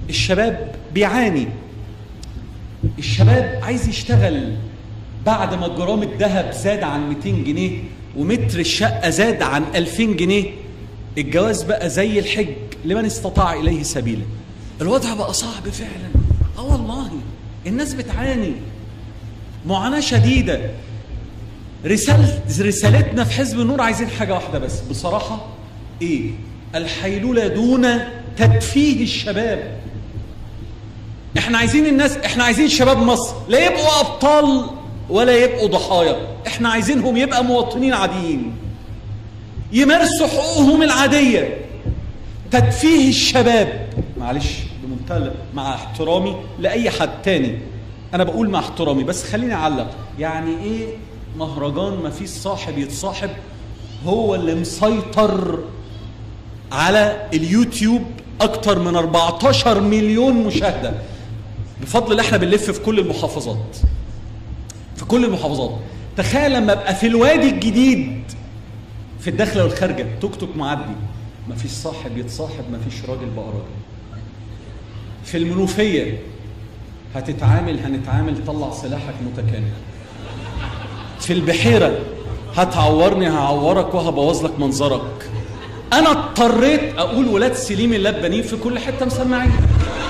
الشباب بيعاني الشباب عايز يشتغل بعد ما جرام الذهب زاد عن 200 جنيه ومتر الشقة زاد عن 2000 جنيه الجواز بقى زي الحج لمن استطاع إليه سبيلا الوضع بقى صعب فعلا اه والله الناس بتعاني معاناة شديدة رسالة رسالتنا في حزب النور عايزين حاجة واحدة بس بصراحة ايه الحيلولة دون تدفيه الشباب احنا عايزين الناس احنا عايزين شباب مصر لا يبقوا ابطال ولا يبقوا ضحايا احنا عايزينهم يبقى مواطنين عاديين يمارسوا حقوقهم العادية تدفيه الشباب معلش بمنتهى مع احترامي لأي حد تاني أنا بقول مع احترامي بس خليني أعلق يعني إيه مهرجان ما فيش صاحب يتصاحب هو اللي مسيطر على اليوتيوب أكتر من 14 مليون مشاهدة بفضل اللي احنا بنلف في كل المحافظات في كل المحافظات تخيل لما ابقى في الوادي الجديد في الداخله والخارجه توك توك معدي مفيش صاحب يتصاحب مفيش راجل بقى راجل في المنوفيه هتتعامل هنتعامل طلع سلاحك متكامل في البحيره هتعورني هعورك وهبوظ لك منظرك انا اضطريت اقول ولاد سليم اللبانين في كل حته مسمعين